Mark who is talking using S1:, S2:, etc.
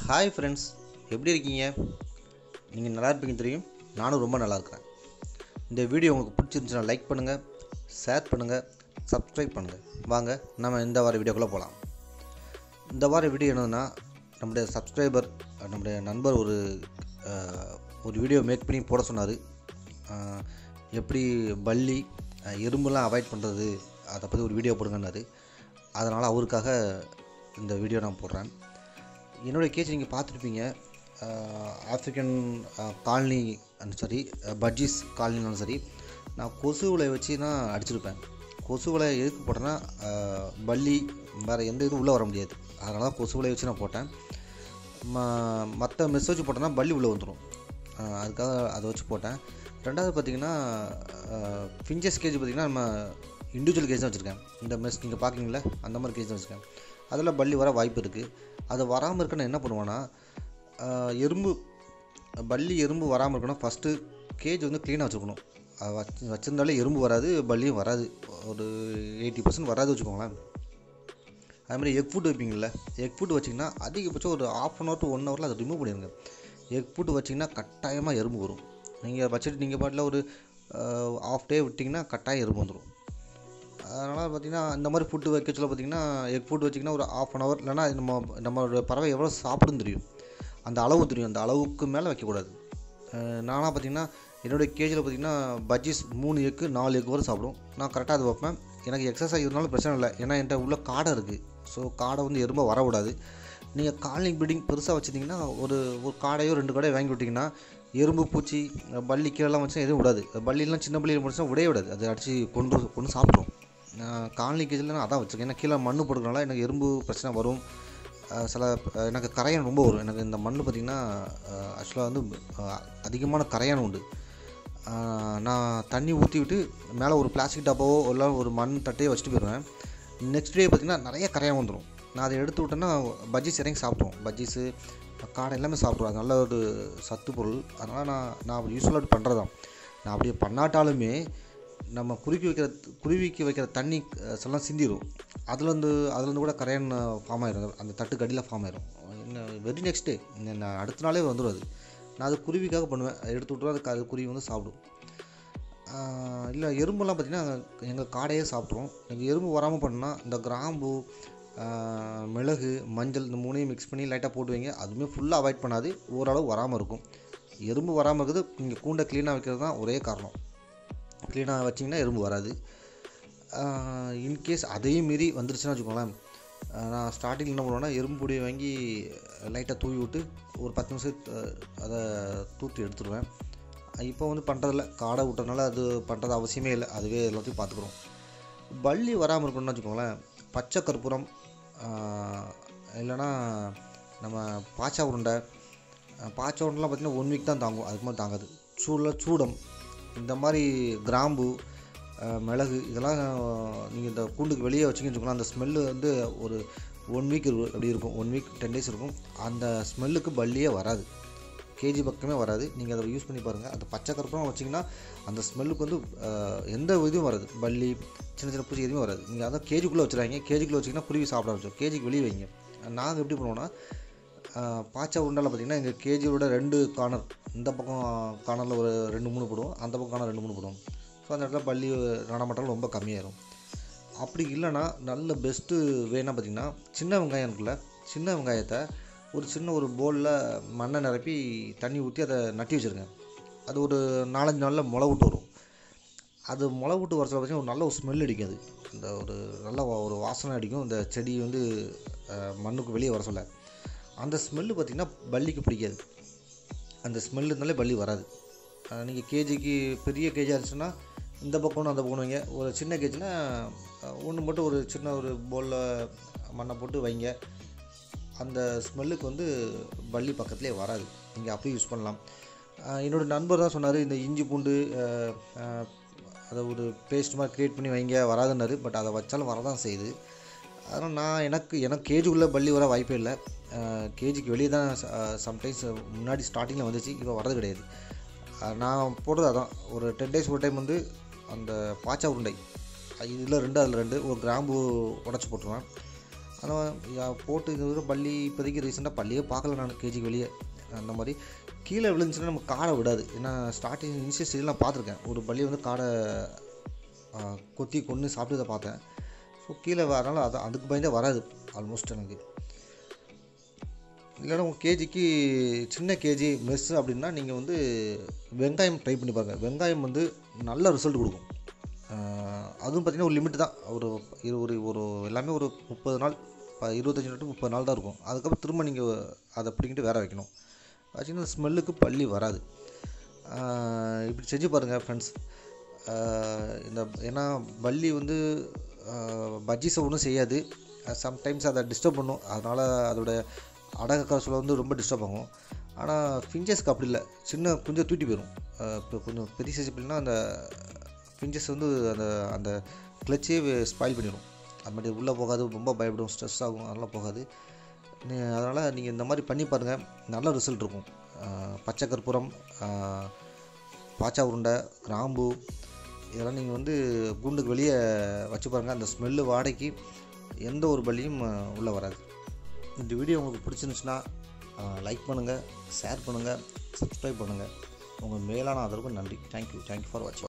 S1: hi friends எப்படி இருக்கீங்க நீங்கள் நல்லா இருப்பீங்க தெரியும் நானும் ரொம்ப நல்லா இருக்கிறேன் இந்த வீடியோ உங்களுக்கு பிடிச்சிருந்துச்சுன்னா லைக் பண்ணுங்கள் ஷேர் பண்ணுங்கள் சப்ஸ்கிரைப் பண்ணுங்கள் வாங்க நம்ம இந்த வார வீடியோக்குள்ளே போகலாம் இந்த வார வீடியோ என்னன்னா நம்முடைய சப்ஸ்கிரைபர் நம்முடைய நண்பர் ஒரு அஹ், ஒரு வீடியோ மேக் பண்ணி போட சொன்னார் எப்படி பல்லி அஹ், எறும்புலாம் அவாய்ட் பண்ணுறது அதை பற்றி ஒரு வீடியோ போடுங்கன்னாரு அதனால் அவருக்காக இந்த வீடியோ நான் போடுறேன் என்னுடைய கேஸ் நீங்கள் பார்த்துருப்பீங்க ஆஃப்ரிக்கன் காலனி சரி பட்ஜிஸ் காலனினாலும் சரி நான் கொசு வலையை வச்சு தான் அடிச்சிருப்பேன் கொசு வலை எதுக்கு போட்டேன்னா அஹ், பல்லி வேறு எந்த இதுவும் உள்ளே வர முடியாது அதனால தான் கொசு வலையை வச்சு நான் போட்டேன் ம மற்ற மெஸ் வச்சு போட்டேன்னா பல்லி உள்ளே வந்துடும் அதுக்காக அதை வச்சு போட்டேன் ரெண்டாவது பார்த்தீங்கன்னா ஃபிஞ்சஸ் கேஜ் பார்த்தீங்கன்னா நம்ம இண்டிவிஜுவல் கேஜ் தான் வச்சுருக்கேன் இந்த மெஸ் நீங்கள் பார்க்குறீங்களா அந்த மாதிரி கேஜ் தான் வச்சுருக்கேன் அதில் பல்லி வர வாய்ப்பு இருக்குது அது வராமல் இருக்க நான் என்ன பண்ணுவேன்னா ஆஹ், எறும்பு பல்லி எறும்பு வராமல் இருக்கணும் ஃபஸ்ட்டு கேஜ் வந்து க்ளீனாக வச்சுக்கணும் அது வச்சு வச்சுருந்தாலே எறும்பு வராது பல்லியும் வராது ஒரு எயிட்டி பர்சன்ட் வராது வச்சுக்கோங்களேன் அது மாதிரி எக் ஃபுட் வைப்பீங்கள்ல எக் ஃபுட் வச்சிங்கன்னா அதிகபட்சம் ஒரு half an hour to one ஹவரில் அதை ரிமூவ் பண்ணிடுங்க எக் ஃபுட் வச்சிங்கன்னா கட்டாயமாக எறும்பு வரும் நீங்கள் வச்சுட்டு நீங்கள் பாட்டில் ஒரு ஆஃப் டே விட்டிங்கன்னா கட்டாயம் எறும்பு வந்துடும் அதனால் பார்த்தீங்கன்னா இந்த மாதிரி ஃபுட்டு வைக்க சொல்ல பார்த்தீங்கன்னா எக் ஃபுட் வச்சிங்கன்னா ஒரு ஆஃப் அன் ஹவர் இல்லைனா நம்ம நம்மளோட பறவை எவ்வளோ சாப்பிடுன்னு தெரியும் அந்த அளவு தெரியும் அந்த அளவுக்கு மேலே வைக்கக்கூடாது அஹ் நானாக பார்த்தீங்கன்னா என்னுடைய கேஜில் பார்த்தீங்கன்னா பஜ்ஜிஸ் மூணு எக்கு நாலு எக்கு வரை சாப்பிடும் நான் கரெக்டாக அது வைப்பேன் எனக்கு எக்ஸசைஸ் இருந்தாலும் பிரச்சனை இல்லை ஏன்னா என்கிட்ட உள்ள காடை இருக்குது ஸோ காடை வந்து எறும்ப வரக்கூடாது நீங்கள் காலனி பில்டிங் பெருசாக வச்சுருந்தீங்கன்னா ஒரு ஒரு காடையோ ரெண்டு காடையோ வாங்கி விட்டிங்கன்னா எறும்பு பூச்சி பள்ளி கீழெல்லாம் வச்சுன்னா எதுவும் விடாது பள்ளியெல்லாம் சின்ன பள்ளியில் முடிச்சுன்னா விடவே விடாது அது அடித்து கொண்டு கொண்டு சாப்பிட்ரும் நான் காலனி கேஜில் நான் அதான் வச்சுருக்கேன் ஏன்னா கீழே மண் போட்டுக்கனால எனக்கு எறும்பு பிரச்சனை வரும் அஹ் சில அஹ் எனக்கு கரையான் ரொம்ப வரும் எனக்கு இந்த மண் பார்த்திங்கன்னா ஆக்சுவலாக வந்து அஹ் அதிகமான கரையான் உண்டு அஹ் நான் தண்ணி ஊற்றி விட்டு மேலே ஒரு பிளாஸ்டிக் டப்பாவோ இல்லை ஒரு மண் தட்டையோ வச்சுட்டு போயிடுவேன் நெக்ஸ்ட் டே பார்த்திங்கன்னா நிறைய கரையான் வந்துடும் நான் அதை எடுத்து விட்டேன்னா பஜ்ஜீஸ் இறங்கி சாப்பிட்ருவோம் பஜ்ஜீஸு காடை எல்லாமே சாப்பிட்ருவோம் அது நல்ல ஒரு சத்து பொருள் அதனால் நான் நான் யூஸ்ஃபுல்லாக பண்ணுறது தான் நான் அப்படி பண்ணாட்டாலுமே நம்ம குறுக்கி வைக்கிற குருவிக்கு வைக்கிற தண்ணி அஹ், எல்லாம் சிந்திடும் அதுலேருந்து அதுலேருந்து கூட கரையான் ஃபார்ம் ஆயிரும் அந்த தட்டுக்கு அடியில் ஃபார்ம் ஆயிரும் என்ன வெரி நெக்ஸ்ட் டே நான் அடுத்த நாளே வந்துடும் அது நான் அது குருவிக்காக பண்ணுவேன் அதை எடுத்து விட்டுருவேன் அதுக்கு அது குருவி வந்து சாப்பிடும் இல்லை எறும்பெல்லாம் பார்த்திங்கன்னா எங்கள் காடையே சாப்பிட்ருவோம் எங்கள் எறும்பு வராமல் பண்ணால் இந்த கிராம்பு ஆஹ், மிளகு மஞ்சள் இந்த மூணையும் மிக்ஸ் பண்ணி லைட்டாக போட்டு வைங்க அதுவுமே ஃபுல்லாக அவாய்ட் பண்ணாது ஓரளவு வராமல் இருக்கும் எறும்பு வராமல் இருக்குது நீங்கள் கூண்டை க்ளீனாக வைக்கிறது தான் ஒரே காரணம் க்ளீனாக வச்சிங்கன்னா எறும்பு வராது இன்கேஸ் அதையும் மீறி வந்துருச்சுன்னா வச்சுக்கோங்களேன் ஆஹ் நான் ஸ்டார்டிங் என்ன பண்ணுவேன்னா எறும்பு பொடியை வாங்கி லைட்டாக தூவி விட்டு ஒரு பத்து நிமிஷம் அஹ், அதை தூத்தி எடுத்துருவேன் இப்போ வந்து பண்ணுறதில்ல காடை விட்டதுனால அது பண்ணுறது அவசியமே இல்லை அதுவே எல்லாத்தையும் பார்த்துக்குறோம் பல்லி வராமல் இருக்கணும்னு வச்சுக்கோங்களேன் பச்சை கற்பூரம் ஆஹ், இல்லைன்னா நம்ம பாச்சா உருண்டை அஹ், பாச்சா உருண்டைலாம் பார்த்திங்கன்னா ஒன் வீக் தான் தாங்கும் அதுக்கு மேலே தாங்காது சூடில் சூடம் இந்த மாதிரி கிராம்பு அஹ், மிளகு இதெல்லாம் நீங்கள் இந்த கூண்டுக்கு வெளியே வச்சிங்கன்னு வச்சுக்கோங்களேன் அந்த ஸ்மெல்லு வந்து ஒரு ஒன் வீக் அப்படி இருக்கும் ஒன் வீக் டென் டேஸ் இருக்கும் அந்த ஸ்மெல்லுக்கு பல்லியே வராது கேஜி பக்கமே வராது நீங்கள் அதை யூஸ் பண்ணி பாருங்கள் அந்த பச்சை கற்பூரம் வச்சிங்கன்னா அந்த ஸ்மெல்லுக்கு வந்து அஹ், எந்த இதுவும் வராது பல்லி சின்ன சின்ன பூச்சி எதுவுமே வராது நீங்கள் அதான் கேஜிக்குள்ளே வச்சுருவாங்க கேஜிக்குள்ளே வச்சிங்கன்னா குருவி சாப்பிட ஆரம்பிச்சோம் கேஜிக்கு வெளியே வைங்க நாங்கள் எப்படி பண்ணுவோன்னா ஆஹ் பாச்சா உருண்டால பார்த்தீங்கன்னா எங்கள் கேஜியோட ரெண்டு கார்னர் இந்த பக்கம் கார்னரில் ஒரு ரெண்டு மூணு போடுவோம் அந்த பக்கம் கார்னர் ரெண்டு மூணு போடுவோம் ஸோ அந்த இடத்துல பள்ளி நடமாட்டம் ரொம்ப கம்மியாயிரும் அப்படி இல்லைன்னா நல்ல பெஸ்ட்டு வேணா பார்த்தீங்கன்னா சின்ன வெங்காயம் இருக்குல்ல சின்ன வெங்காயத்தை ஒரு சின்ன ஒரு போலில் மண்ணை நிரப்பி தண்ணி ஊற்றி அதை நட்டி வச்சுருங்க அது ஒரு நாலஞ்சு நாளில் முளை விட்டு வரும் அது முளை விட்டு வர சொல்ல பார்த்தீங்கன்னா ஒரு நல்ல ஒரு ஸ்மெல் அடிக்கும் அது அந்த ஒரு நல்ல வா- ஒரு வாசனை அடிக்கும் இந்த செடி வந்து அஹ், மண்ணுக்கு வெளியே வர சொல்ல அந்த ஸ்மெல்லு பார்த்திங்கன்னா பல்லிக்கு பிடிக்காது அந்த ஸ்மெல் இருந்தாலே பல்லி வராது நீங்கள் கேஜிக்கு பெரிய கேஜாக இருந்துச்சுன்னா இந்த பக்கம் ஒன்று அந்த பக்கம் வைங்க ஒரு சின்ன கேஜில் ஒன்று மட்டும் ஒரு சின்ன ஒரு பவுலில் மண்ணை போட்டு வைங்க அந்த ஸ்மெல்லுக்கு வந்து பல்லி பக்கத்துலேயே வராது நீங்கள் அப்படி யூஸ் பண்ணலாம் அஹ் என்னோட நண்பர் தான் சொன்னார் இந்த இஞ்சி பூண்டு அஹ், அஹ், அதை ஒரு பேஸ்ட் மாதிரி க்ரியேட் பண்ணி வைங்க வராதுன்னாரு பட் அதை வச்சாலும் வரதான் செய்யுது அதனால் நான் எனக்கு எனக்கு கேஜுக்குள்ளே பள்ளி வர வாய்ப்பே இல்லை கேஜிக்கு வெளியே தான் சம்டைம்ஸ் முன்னாடி ஸ்டார்டிங்கில் வந்துச்சு இப்போ வரது கிடையாது அஹ் நான் போடுறது அதான் ஒரு டென் டேஸ் ஒரு டைம் வந்து அந்த பாச்சா உருண்டை இதில் ரெண்டு அதில் ரெண்டு ஒரு கிராம்பு உடச்சி போட்டுருவேன் ஆனால் போட்டு இது பள்ளி இப்போதைக்கு ரீசெண்டாக பள்ளியே பார்க்கல நான் கேஜிக்கு வெளியே அந்த மாதிரி கீழே விழுந்துச்சுன்னா நம்ம காடை விடாது ஏன்னா ஸ்டார்டிங் இனிஷியல் ஸ்டேஜ்லாம் பார்த்துருக்கேன் ஒரு பள்ளி வந்து காடை ஆ, கொத்தி கொன்று சாப்பிட்டு பார்த்தேன் ஸோ கீழே வரனால அது அதுக்கு பயந்தே வராது ஆல்மோஸ்ட் எனக்கு இல்லைன்னா உங்கள் கேஜிக்கு சின்ன கேஜி மெஸ் அப்படின்னா நீங்கள் வந்து வெங்காயம் ட்ரை பண்ணி பாருங்கள் வெங்காயம் வந்து நல்ல ரிசல்ட் கொடுக்கும் ஆஹ் அதுவும் பார்த்திங்கன்னா ஒரு லிமிட் தான் ஒரு இரு- ஒரு ஒரு எல்லாமே ஒரு முப்பது நாள் ப- இருபத்தஞ்சி நாள் to முப்பது நாள் தான் இருக்கும் அதுக்கப்புறம் திரும்ப நீங்கள் அதை பிடிங்கிட்டு வேற வைக்கணும் வச்சிங்கன்னா ஸ்மெல்லுக்கு பள்ளி வராது ஆஹ் இப்படி செஞ்சு பாருங்கள் ஃப்ரெண்ட்ஸ் இந்த ஏன்னா பல்லி வந்து ஆஹ் பஜ்ஜிஸை ஒன்றும் செய்யாது சம்டைம்ஸ் அதை டிஸ்டர்ப் பண்ணும் அதனால் அதோட அடக காசுல வந்து ரொம்ப டிஸ்டர்ப் ஆகும் ஆனால் ஃபிஞ்சஸ்க்கு அப்படி இல்லை சின்ன கொஞ்சம் தூட்டி போயிடும் இப்போ கொஞ்சம் பெரிய சைஸ் அப்படின்னா அந்த ஃபிஞ்சஸ் வந்து அந்த அந்த கிளச்சே ஸ்பாயில் பண்ணிடும் அது மாதிரி உள்ளே போகாது ரொம்ப பயப்படும் ஸ்ட்ரெஸ் ஆகும் அதெல்லாம் போகாது அதனால் நீங்கள் இந்த மாதிரி பண்ணி பாருங்கள் நல்ல ரிசல்ட் இருக்கும் ஆஹ் பச்சை கற்பூரம் ஆஹ் பாச்சா உருண்டை கிராம்பு இதெல்லாம் நீங்கள் வந்து கூண்டுக்கு வெளியே வச்சு பாருங்கள் அந்த ஸ்மெல்லு வாடைக்கு எந்த ஒரு பலியும் உள்ளே வராது இந்த வீடியோ உங்களுக்கு பிடிச்சிருந்துச்சுன்னா லைக் பண்ணுங்கள் ஷேர் பண்ணுங்கள் சப்ஸ்கிரைப் பண்ணுங்கள் உங்கள் மேலான ஆதரவுக்கு நன்றி தேங்க்யூ தேங்க்யூ ஃபார் வாட்சிங்